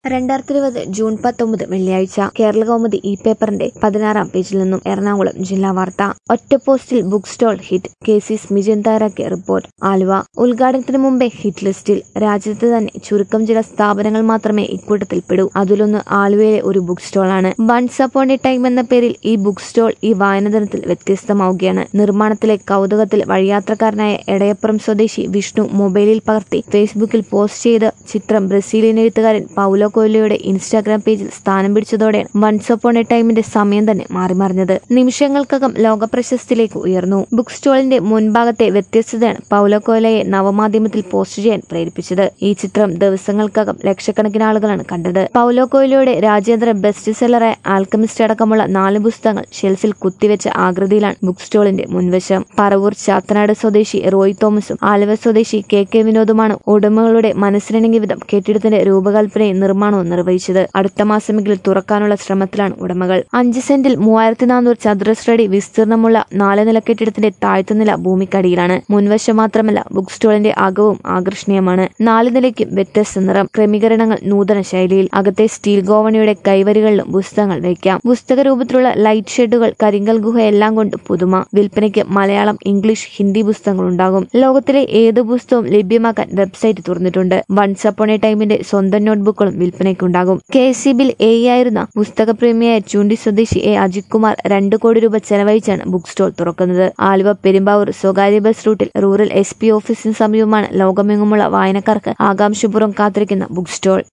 രണ്ടായിരത്തി ഇരുപത് ജൂൺ പത്തൊമ്പത് വെള്ളിയാഴ്ച കേരള കൗമുദി ഇ പേപ്പറിന്റെ പതിനാറാം പേജിൽ നിന്നും എറണാകുളം ജില്ലാ വാർത്ത ഒറ്റ പോസ്റ്റിൽ book stall hit K C Smijan തയ്യാറാക്കിയ റിപ്പോർട്ട് ആലുവ ഉദ്ഘാടനത്തിന് മുമ്പേ ഹിറ്റ് ലിസ്റ്റിൽ രാജ്യത്ത് തന്നെ ചുരുക്കം ചില സ്ഥാപനങ്ങൾ മാത്രമേ ഇക്കൂട്ടത്തിൽ പെടൂ അതിലൊന്ന് ആലുവയിലെ ഒരു ബുക്ക് സ്റ്റോളാണ് വൺസ് അപ്പോൺ എ ടൈം എന്ന പേരിൽ ഈ ബുക്ക് സ്റ്റോൾ ഈ വായന ദിനത്തിൽ വ്യത്യസ്തമാവുകയാണ് നിർമ്മാണത്തിലെ കൗതുകത്തിൽ വഴിയാത്രക്കാരനായ എടയപ്പുറം സ്വദേശി വിഷ്ണു മൊബൈലിൽ പകർത്തി ഫേസ്ബുക്കിൽ പോസ്റ്റ് ചെയ്ത ചിത്രം ബ്രസീലിയൻ എഴുത്തുകാരൻ പൗലോ കൊയ്ലോയുടെ ഇൻസ്റ്റാഗ്രാം പേജിൽ സ്ഥാനം പിടിച്ചതോടെ വൺസ് അപ്പോൺ എ ടൈമിന്റെ സമയം തന്നെ മാറിമറിഞ്ഞത് നിമിഷങ്ങൾക്കകം ലോകപ്രശസ്തിയിലേക്ക് ഉയർന്നു ബുക്ക് സ്റ്റോളിന്റെ മുൻഭാഗത്തെ വ്യത്യസ്തതയാണ് പൗലോ കൊയ്ലോയെ നവമാധ്യമത്തിൽ പോസ്റ്റ് ചെയ്യാൻ പ്രേരിപ്പിച്ചത് ഈ ചിത്രം ദിവസങ്ങൾക്കകം ലക്ഷക്കണക്കിന് ആളുകളാണ് കണ്ടത് പൗലോ കൊയ്ലോയുടെ രാജ്യാന്തര ബെസ്റ്റ് സെല്ലറായ ആൽക്കമിസ്റ്റ് അടക്കമുള്ള നാല് പുസ്തകങ്ങൾ ഷെൽഫിൽ കുത്തിവെച്ച ആകൃതിയിലാണ് ബുക്ക് സ്റ്റോളിന്റെ മുൻവശം പറവൂർ ചാത്തനാട് സ്വദേശി റോയ് തോമസും ആലുവ സ്വദേശി കെ കെ വിനോദുമാണ് ഉടമകളുടെ മനസ്സിനിണങ്ങിയ വിധം കെട്ടിടത്തിന്റെ രൂപകൽപ്പനയും നിർമ്മാണവും നിർവഹിച്ചത് അടുത്ത മാസമെങ്കിലും തുറക്കാനുള്ള ശ്രമത്തിലാണ് ഉടമകൾ അഞ്ച് സെന്റിൽ മൂവായിരത്തി നാനൂറ് ചതുരശ്രടി വിസ്തീർണമുള്ള നാല് നില കെട്ടിടത്തിന്റെ താഴ്ത്തുനില ഭൂമിക്കടിയിലാണ് മുൻവശം മാത്രമല്ല ബുക്ക് സ്റ്റോളിന്റെ അകവും ആകർഷണീയമാണ് നാല് നിലയ്ക്കും വ്യത്യസ്ത നിറം ക്രമീകരണങ്ങൾ നൂതന ശൈലിയിൽ അകത്തെ സ്റ്റീൽ ഗോവണിയുടെ കൈവരികളിലും പുസ്തകങ്ങൾ വയ്ക്കാം പുസ്തക രൂപത്തിലുള്ള ലൈറ്റ് ഷെഡുകൾ കരിങ്കൽ ഗുഹ എല്ലാം കൊണ്ട് പുതുമ വിൽപ്പനയ്ക്ക് മലയാളം ഇംഗ്ലീഷ് ഹിന്ദി പുസ്തകങ്ങൾ ഉണ്ടാകും ലോകത്തിലെ ഏത് പുസ്തകവും ലഭ്യമാക്കാൻ വെബ്സൈറ്റ് തുറന്നിട്ടുണ്ട് വൺസ് അപ്പോൺ എ ടൈമിന്റെ സ്വന്തം നോട്ട്ബുക്കുകളും വിൽപ്പനയ്ക്കുണ്ടാകും K S C bill A ആയിരുന്ന പുസ്തക പ്രേമിയായ ചൂണ്ടി സ്വദേശി എ അജിത് കുമാർ രണ്ട് കോടി രൂപ ചെലവഴിച്ചാണ് ബുക്ക് സ്റ്റോൾ തുറക്കുന്നത് ആലുവ പെരുമ്പാവൂർ സ്വകാര്യ ബസ് റൂട്ടിൽ റൂറൽ എസ് പി ഓഫീസിന് സമീപമാണ് ലോകമെങ്ങുമുള്ള വായനക്കാർക്ക് ആകാംക്ഷപൂർവ്വം കാത്തിരിക്കുന്ന ബുക്ക് സ്റ്റോൾ